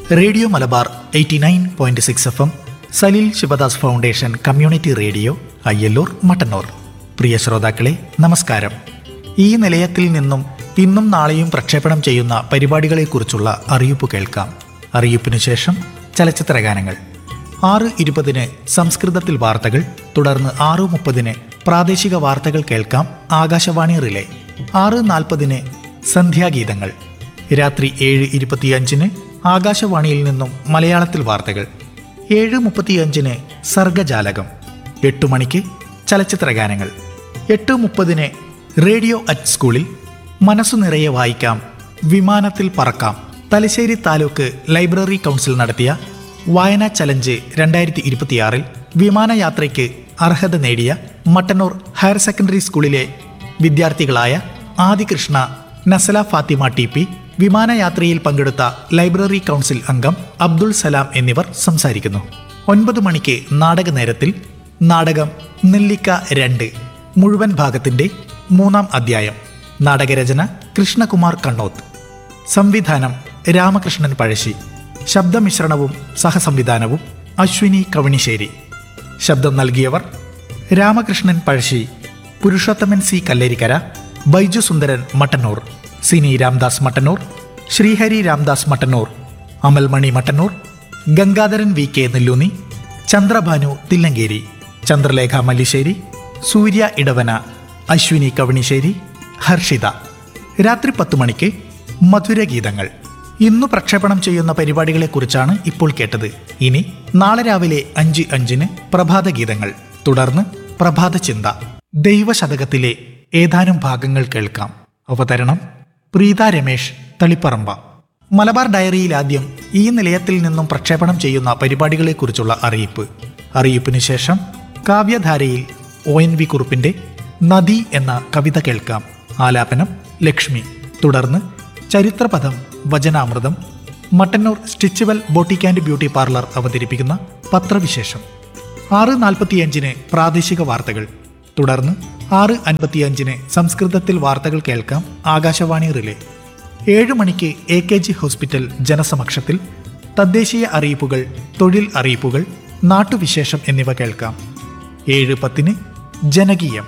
radio Malabar eighty nine point six F M Saleel Sivadas foundation community radio Ayyallur Mattannur പ്രിയ ശ്രോതാക്കളെ നമസ്കാരം ഈ നിലയത്തിൽ നിന്നും ഇന്നും നാളെയും പ്രക്ഷേപണം ചെയ്യുന്ന പരിപാടികളെക്കുറിച്ചുള്ള അറിയിപ്പ് കേൾക്കാം അറിയിപ്പിനു ശേഷം ചലച്ചിത്ര ഗാനങ്ങൾ ആറ് ഇരുപതിന് സംസ്കൃതത്തിൽ വാർത്തകൾ തുടർന്ന് ആറ് മുപ്പതിന് പ്രാദേശിക വാർത്തകൾ കേൾക്കാം ആകാശവാണി റിലേ ആറ് നാൽപ്പതിന് സന്ധ്യാഗീതങ്ങൾ രാത്രി ഏഴ് ഇരുപത്തിയഞ്ചിന് ആകാശവാണിയിൽ നിന്നും മലയാളത്തിൽ വാർത്തകൾ ഏഴ് മുപ്പത്തിയഞ്ചിന് സർഗജാലകം എട്ട് മണിക്ക് ചലച്ചിത്ര ഗാനങ്ങൾ എട്ട് മുപ്പതിന് റേഡിയോ അറ്റ് സ്കൂളിൽ മനസ്സു നിറയെ വായിക്കാം വിമാനത്തിൽ പറക്കാം തലശ്ശേരി താലൂക്ക് ലൈബ്രറി കൗൺസിൽ നടത്തിയ വായനാ ചലഞ്ച് രണ്ടായിരത്തി ഇരുപത്തിയാറിൽ വിമാനയാത്രയ്ക്ക് അർഹത നേടിയ മട്ടന്നൂർ ഹയർ സെക്കൻഡറി സ്കൂളിലെ വിദ്യാർത്ഥികളായ ആദികൃഷ്ണ നസല ഫാത്തിമ ടി പി വിമാനയാത്രയിൽ പങ്കെടുത്ത ലൈബ്രറി കൗൺസിൽ അംഗം അബ്ദുൾ സലാം എന്നിവർ സംസാരിക്കുന്നു ഒൻപത് മണിക്ക് നാടക നേരത്തിൽ നാടകം നെല്ലിക്ക രണ്ട് മുഴുവൻ ഭാഗത്തിന്റെ മൂന്നാം അധ്യായം നാടകരചന കൃഷ്ണകുമാർ കണ്ണോത്ത് സംവിധാനം രാമകൃഷ്ണൻ പഴശ്ശി ശബ്ദമിശ്രണവും സഹസംവിധാനവും അശ്വിനി കവണിശ്ശേരി ശബ്ദം നൽകിയവർ Ramakrishnan Pazhassi Purushothaman C Kallerikkara Baiju Sundaran Mattannur Sini Ramdas Mattannur Sreehari Ramdas Mattannur Amalmani Mattannur Gangadharan V K Nellunni Chandrabhanu Thillankeri Chandralekha Mallissery Surya Edavana Aswini Kavanissery Harshitha രാത്രി പത്ത് മണിക്ക് മധുരഗീതങ്ങൾ ഇന്നു പ്രക്ഷേപണം ചെയ്യുന്ന പരിപാടികളെക്കുറിച്ചാണ് ഇപ്പോൾ കേട്ടത് ഇനി നാളെ രാവിലെ അഞ്ച് അഞ്ചിന് പ്രഭാത ഗീതങ്ങൾ തുടർന്ന് പ്രഭാത ചിന്ത ദൈവശതകത്തിലെ ഏതാനും ഭാഗങ്ങൾ കേൾക്കാം അവതരണം പ്രീത രമേശ് തളിപ്പറമ്പ മലബാർ ഡയറിയിൽ ആദ്യം ഈ നിലയത്തിൽ നിന്നും പ്രക്ഷേപണം ചെയ്യുന്ന പരിപാടികളെക്കുറിച്ചുള്ള അറിയിപ്പ് അറിയിപ്പിന് ശേഷം കാവ്യധാരയിൽ ഒ എൻ വി കുറുപ്പിന്റെ നദി എന്ന കവിത കേൾക്കാം ആലാപനം ലക്ഷ്മി തുടർന്ന് ചരിത്രപഥം വചനാമൃതം Mattannur Stitchual boutique and beauty parlour അവതരിപ്പിക്കുന്ന പത്രവിശേഷം ആറ് നാൽപ്പത്തിയഞ്ചിന് പ്രാദേശിക വാർത്തകൾ തുടർന്ന് ആറ് അൻപത്തിയഞ്ചിന് സംസ്കൃതത്തിൽ വാർത്തകൾ കേൾക്കാം ആകാശവാണി റിലേ ഏഴ് മണിക്ക് എ കെ ജി ഹോസ്പിറ്റൽ ജനസമക്ഷത്തിൽ തദ്ദേശീയ അറിയിപ്പുകൾ തൊഴിൽ അറിയിപ്പുകൾ നാട്ടുവിശേഷം എന്നിവ കേൾക്കാം ഏഴ് പത്തിന് ജനകീയം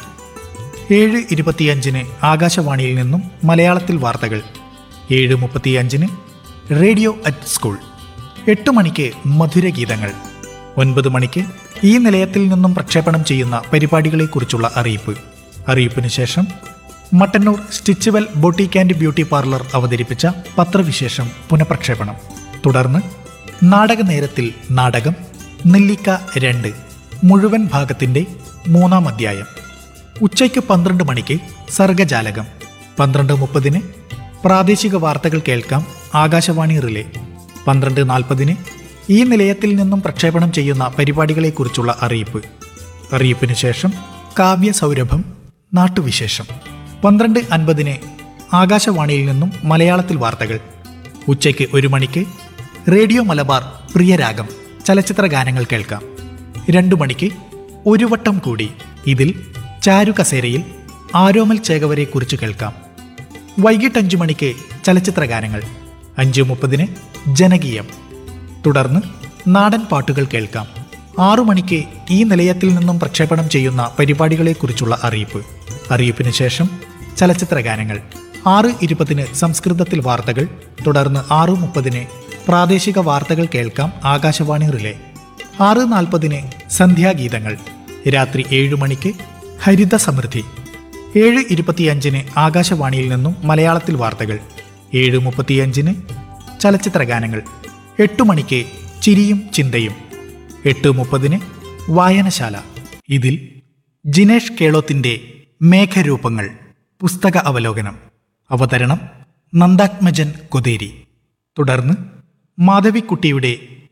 ഏഴ് ഇരുപത്തിയഞ്ചിന് ആകാശവാണിയിൽ നിന്നും മലയാളത്തിൽ വാർത്തകൾ ഏഴ് മുപ്പത്തിയഞ്ചിന് റേഡിയോ അറ്റ് സ്കൂൾ എട്ട് മണിക്ക് മധുരഗീതങ്ങൾ ഒൻപത് മണിക്ക് ഈ നിലയത്തിൽ നിന്നും പ്രക്ഷേപണം ചെയ്യുന്ന പരിപാടികളെക്കുറിച്ചുള്ള അറിയിപ്പ് അറിയിപ്പിന് ശേഷം Mattannur Stitchual boutique and beauty parlour അവതരിപ്പിച്ച പത്രവിശേഷം പുനഃപ്രക്ഷേപണം തുടർന്ന് നാടക നേരത്തിൽ നാടകം നെല്ലിക്ക രണ്ട് മുഴുവൻ ഭാഗത്തിന്റെ മൂന്നാം അധ്യായം ഉച്ചയ്ക്ക് പന്ത്രണ്ട് മണിക്ക് സർഗജാലകം പന്ത്രണ്ട് മുപ്പതിന് പ്രാദേശിക വാർത്തകൾ കേൾക്കാം ആകാശവാണി റിലേ പന്ത്രണ്ട് നാൽപ്പതിന് ഈ നിലയത്തിൽ നിന്നും പ്രക്ഷേപണം ചെയ്യുന്ന പരിപാടികളെക്കുറിച്ചുള്ള അറിയിപ്പ് അറിയിപ്പിന് ശേഷം കാവ്യ സൗരഭം നാട്ടുവിശേഷം പന്ത്രണ്ട് അൻപതിന് ആകാശവാണിയിൽ നിന്നും മലയാളത്തിൽ വാർത്തകൾ ഉച്ചയ്ക്ക് ഒരു മണിക്ക് റേഡിയോ മലബാർ പ്രിയരാഗം ചലച്ചിത്ര ഗാനങ്ങൾ കേൾക്കാം രണ്ടു മണിക്ക് ഒരു വട്ടം കൂടി ഇതിൽ ചാരു കസേരയിൽ ആരോമൽ ചേകവരെ കുറിച്ച് കേൾക്കാം വൈകിട്ട് അഞ്ചു മണിക്ക് ചലച്ചിത്ര ഗാനങ്ങൾ അഞ്ച് മുപ്പതിന് ജനകീയം തുടർന്ന് നാടൻ പാട്ടുകൾ കേൾക്കാം ആറു മണിക്ക് ഈ നിലയത്തിൽ നിന്നും പ്രക്ഷേപണം ചെയ്യുന്ന പരിപാടികളെക്കുറിച്ചുള്ള അറിയിപ്പ് അറിയിപ്പിന് ശേഷം ചലച്ചിത്ര ഗാനങ്ങൾ ആറ് ഇരുപതിന് സംസ്കൃതത്തിൽ വാർത്തകൾ തുടർന്ന് ആറ് മുപ്പതിന് പ്രാദേശിക വാർത്തകൾ കേൾക്കാം ആകാശവാണി റിലേ ആറ് നാൽപ്പതിന് സന്ധ്യാഗീതങ്ങൾ രാത്രി ഏഴ് മണിക്ക് ഹരിത സമൃദ്ധി ഏഴ് ഇരുപത്തിയഞ്ചിന് ആകാശവാണിയിൽ നിന്നും മലയാളത്തിൽ വാർത്തകൾ ഏഴ് മുപ്പത്തിയഞ്ചിന് ചലച്ചിത്ര ഗാനങ്ങൾ എട്ടു മണിക്ക് ചിരിയും ചിന്തയും എട്ട് മുപ്പതിന് വായനശാല ഇതിൽ ജിനേഷ് കേളോത്തിന്റെ മേഘരൂപങ്ങൾ പുസ്തക അവലോകനം അവതരണം നന്ദാത്മജൻ കൊതേരി തുടർന്ന് മാധവിക്കുട്ടിയുടെ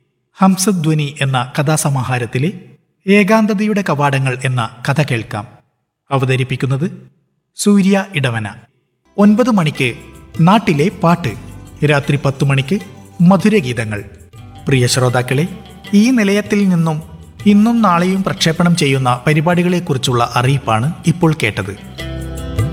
ഹംസധ്വനി എന്ന കഥാസമാഹാരത്തിലെ ഏകാന്തതയുടെ കവാടങ്ങൾ എന്ന കഥ കേൾക്കാം അവതരിപ്പിക്കുന്നത് സൂര്യ ഇടവന ഒൻപത് മണിക്ക് നാട്ടിലെ പാട്ട് രാത്രി പത്തു മണിക്ക് മധുരഗീതങ്ങൾ പ്രിയ ശ്രോതാക്കളെ ഈ നിലയത്തിൽ നിന്നും ഇന്നും നാളെയും പ്രക്ഷേപണം ചെയ്യുന്ന പരിപാടികളെക്കുറിച്ചുള്ള അറിയിപ്പാണ് ഇപ്പോൾ കേട്ടത്